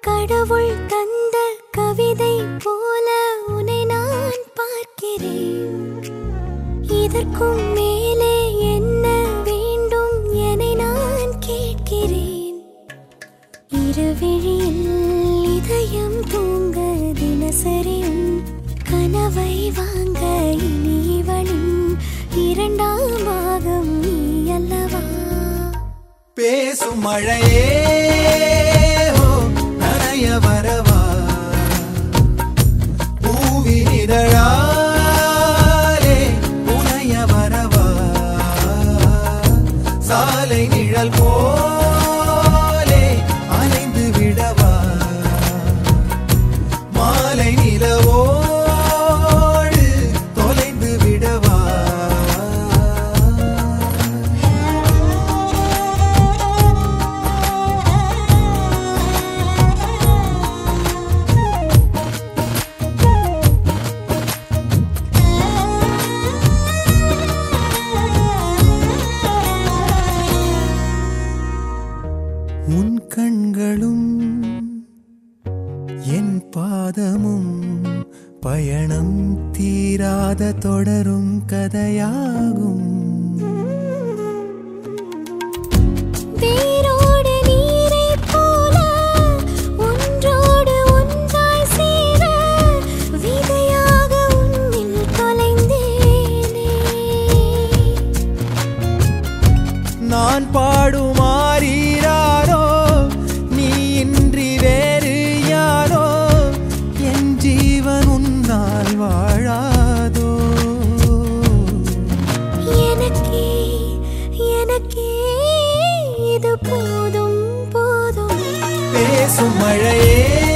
கடவுள் தந்த கவிதை போல உன்னை நான் பார்க்கிறேன் இதற்கும் மேலே என்ன வேண்டும் என நான் கேட்கிறேன் இருவிழியில் இதயம் தூங்க தினசரியும் கனவை வாங்க இனி இவளின் இரண்டாம் பாகம் நீ அல்லவா பேசும் மழையே ஓ, நனைய வரவா பூவின் இதழாலே புனைய வரவா சாலை நிழல் போலே அலைந்து விடவா மாலை நிலவோடு தொலைந்து விடவா உன் கண்களும் என் பாதமும் பயணம் தீராத தொடரும் கதையாகும் வேரோடு நீரைப் போல ஒன்றோடு ஒன்றாய் சேர விதையாக உன்னில் தொலைந்தேனே நான் பாடுமாறீராரோ நீ இன்றி வேறு யாரோ என் ஜீவன் உன்னால் வாழாதோ எனக்கே எனக்கே இது போதும் போதும் பேசும் மழையே